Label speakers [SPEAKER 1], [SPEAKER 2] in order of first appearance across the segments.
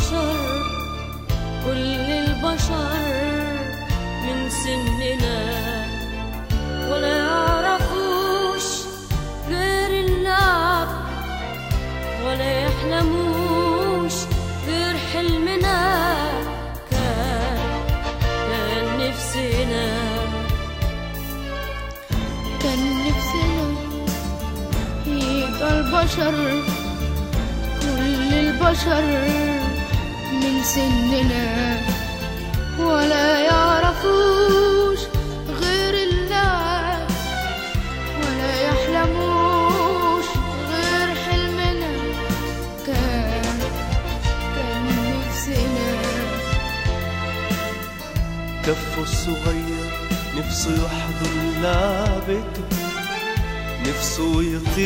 [SPEAKER 1] البشر كل البشر من سننا ولا يعرفوش غير اللعب ولا يحلموش غير حلمنا كان كان نفسنا
[SPEAKER 2] كان نفسنا يبقى البشر كل البشر من سننا ولا يعرفوش غير اللعب ولا يحلموش غير حلمنا كان كان نفسنا
[SPEAKER 3] كفه الصغير نفسه يحضن لعبته نفسه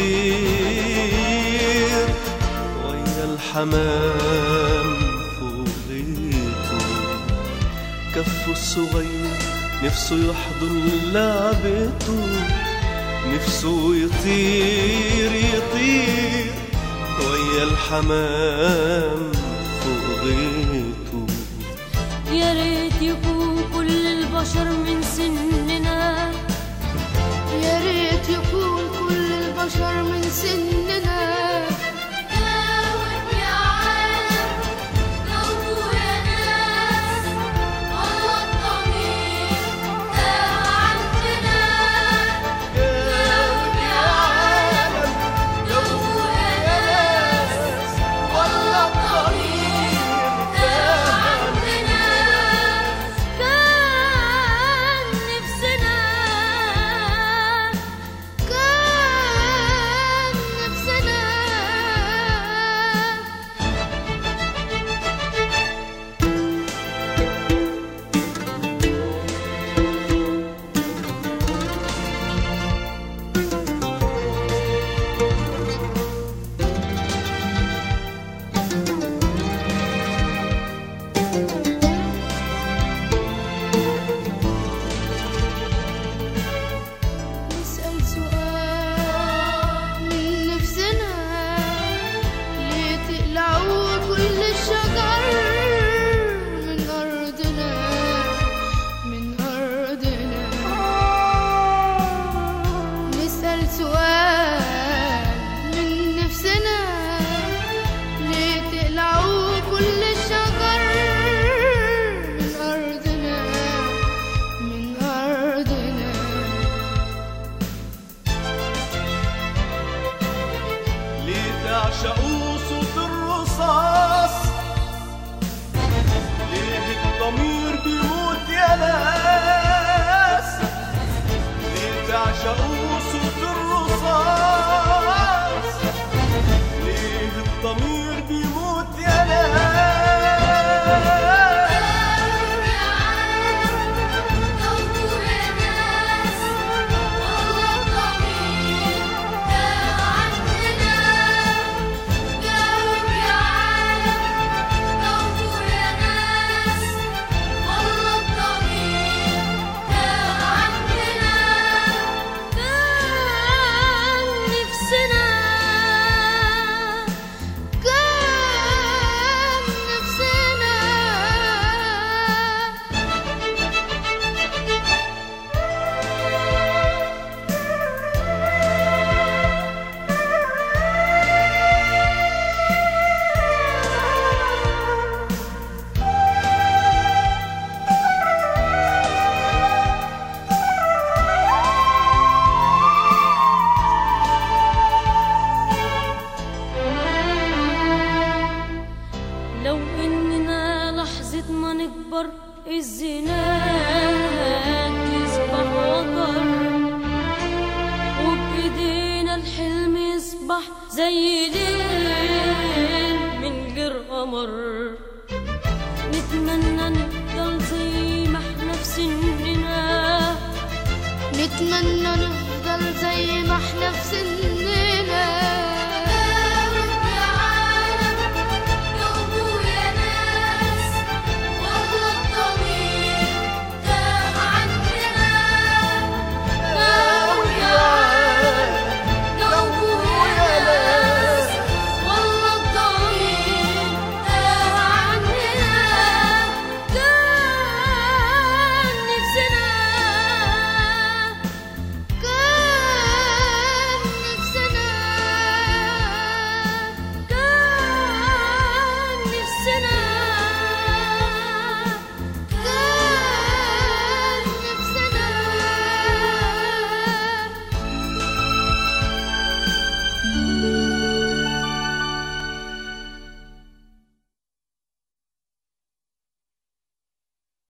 [SPEAKER 3] يطير ويا الحمام فوق بيته كفه الصغير نفسه يحضن لعبته نفسه يطير يطير ويا الحمام فوق بيته
[SPEAKER 1] يا ريت يكون كل البشر من سننا
[SPEAKER 2] يا ريت يكون كل البشر من سننا
[SPEAKER 1] جاوب يا عالم جاوبوا يا ناس والله الضمير ده عندنا جاوب يا عالم جاوبوا يا ناس والله الضمير ده عندنا كان نفسنا
[SPEAKER 2] كان نفسنا نسأل سؤال من نفسنا ليه تقلعوا كل الشجر من أرضنا من أرضنا نسأل سؤال من نفسنا ليه تقلعوا كل الشجر من أرضنا من أرضنا
[SPEAKER 3] ليه تعشقوا صوت الرصاص ليه الضمير بيموت يا ناس ليه تعشقوا صوت الرصاص ليه الضمير بيموت يا ناس
[SPEAKER 1] جاوبوا يا ناس والله الضمير ده عندنا جاوب يا عالم جاوبوا يا ناس والله الضمير ده عندنا كان نفسنا
[SPEAKER 2] كان نفسنا
[SPEAKER 1] لو اننا لحظة ما نكبر الزناد يصبح وطر وبايدينا الحلم يصبح زي ليل من غير قمر